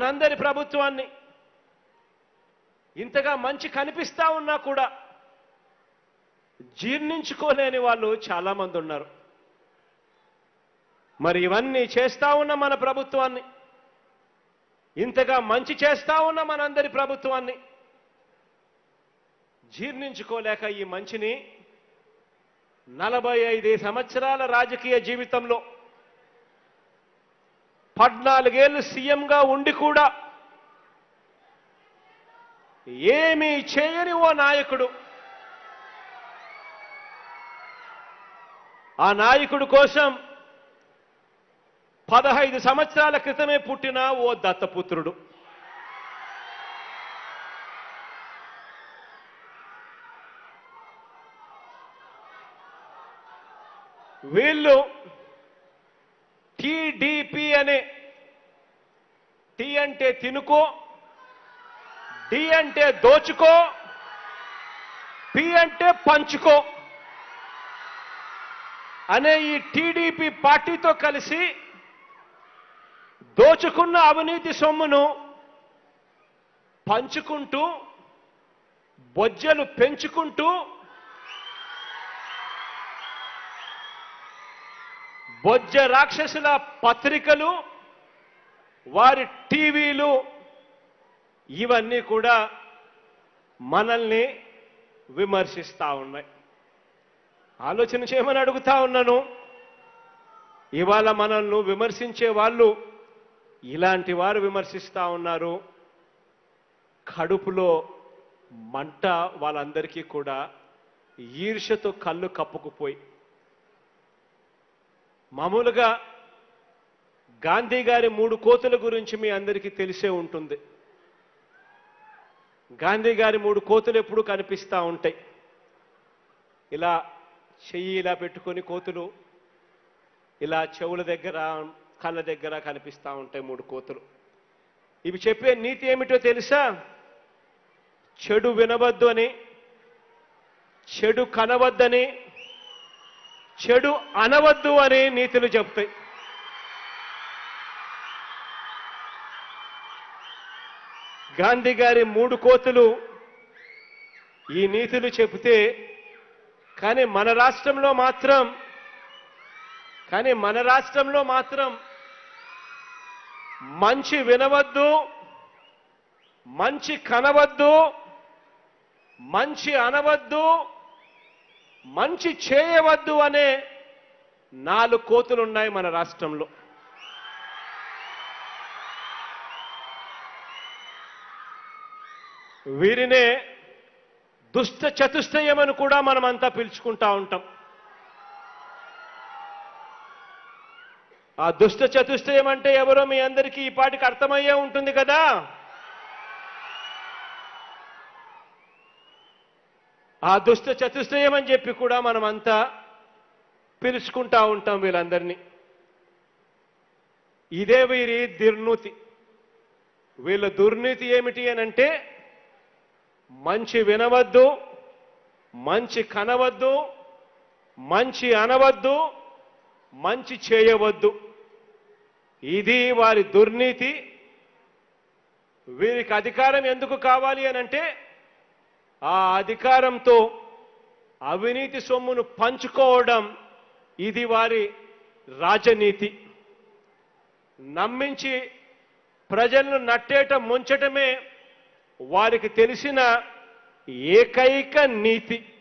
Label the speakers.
Speaker 1: మనందరి ప్రభుత్వాన్ని ఇంతగా మంచి కనిపిస్తా ఉన్నా కూడా జీర్ణించుకోలేని వాళ్ళు చాలామంది ఉన్నారు మరి ఇవన్నీ చేస్తా ఉన్న మన ప్రభుత్వాన్ని ఇంతగా మంచి చేస్తా ఉన్న మనందరి ప్రభుత్వాన్ని జీర్ణించుకోలేక ఈ మంచిని నలభై ఐదు సంవత్సరాల రాజకీయ జీవితంలో పద్నాలుగేళ్ళు సీఎంగా ఉండి కూడా ఏమీ చేయని ఓ నాయకుడు ఆ నాయకుడు కోసం పదహైదు సంవత్సరాల క్రితమే పుట్టిన ఓ దత్తపుత్రుడు వీళ్ళు టీడీపీ అనే టీ అంటే తినుకో డి అంటే దోచుకో పి అంటే పంచుకో అనే ఈ టీడీపీ పార్టీతో కలిసి దోచుకున్న అవినీతి సొమ్మును పంచుకుంటూ బొజ్జలు పెంచుకుంటూ బొజ్జ రాక్షసుల పత్రికలు వారి టీవీలు ఇవన్నీ కూడా మనల్ని విమర్శిస్తా ఉన్నాయి ఆలోచన చేయమని అడుగుతా ఉన్నాను ఇవాళ మనల్ని విమర్శించే వాళ్ళు ఇలాంటి వారు విమర్శిస్తా ఉన్నారు కడుపులో మంట వాళ్ళందరికీ కూడా ఈర్ష్యతో కళ్ళు కప్పుకుపోయి మామూలుగా గాంధీ గారి మూడు కోతుల గురించి మీ అందరికీ తెలిసే ఉంటుంది గాంధీ గారి మూడు కోతులు ఎప్పుడూ కనిపిస్తూ ఉంటాయి ఇలా చెయ్యి ఇలా పెట్టుకొని కోతులు ఇలా చెవుల దగ్గర కళ్ళ దగ్గర కనిపిస్తూ ఉంటాయి మూడు కోతులు ఇవి చెప్పే నీతి ఏమిటో తెలుసా చెడు వినవద్దు అని చెడు కనవద్దని చెడు అనవద్దు అని నీతులు చెప్తాయి గాంధీ గారి మూడు కోతులు ఈ నీతులు చెబితే కానీ మన రాష్ట్రంలో మాత్రం కానీ మన రాష్ట్రంలో మాత్రం మంచి వినవద్దు మంచి కనవద్దు మంచి అనవద్దు మంచి చేయవద్దు అనే నాలుగు కోతులు ఉన్నాయి మన రాష్ట్రంలో వీరినే దుష్ట చతుష్టయమని కూడా మనం అంతా పిలుచుకుంటా ఉంటాం ఆ దుష్ట చతుష్టయం అంటే ఎవరో మీ అందరికీ ఈ పాటికి అర్థమయ్యే ఉంటుంది కదా ఆ దుష్ట చతుష్టయం అని చెప్పి కూడా మనం అంతా పిలుచుకుంటా ఉంటాం వీళ్ళందరినీ ఇదే వీరి దుర్నీతి వీళ్ళ దుర్నీతి ఏమిటి అని అంటే మంచి వినవద్దు మంచి కనవద్దు మంచి అనవద్దు మంచి చేయవద్దు ఇది వారి దుర్నీతి వీరికి అధికారం ఎందుకు కావాలి అని అంటే ఆ అధికారంతో అవినీతి సొమ్మును పంచుకోవడం ఇది వారి రాజనీతి నమ్మించి ప్రజలను నట్టేట ముంచటమే వారికి తెలిసిన ఏకైక నీతి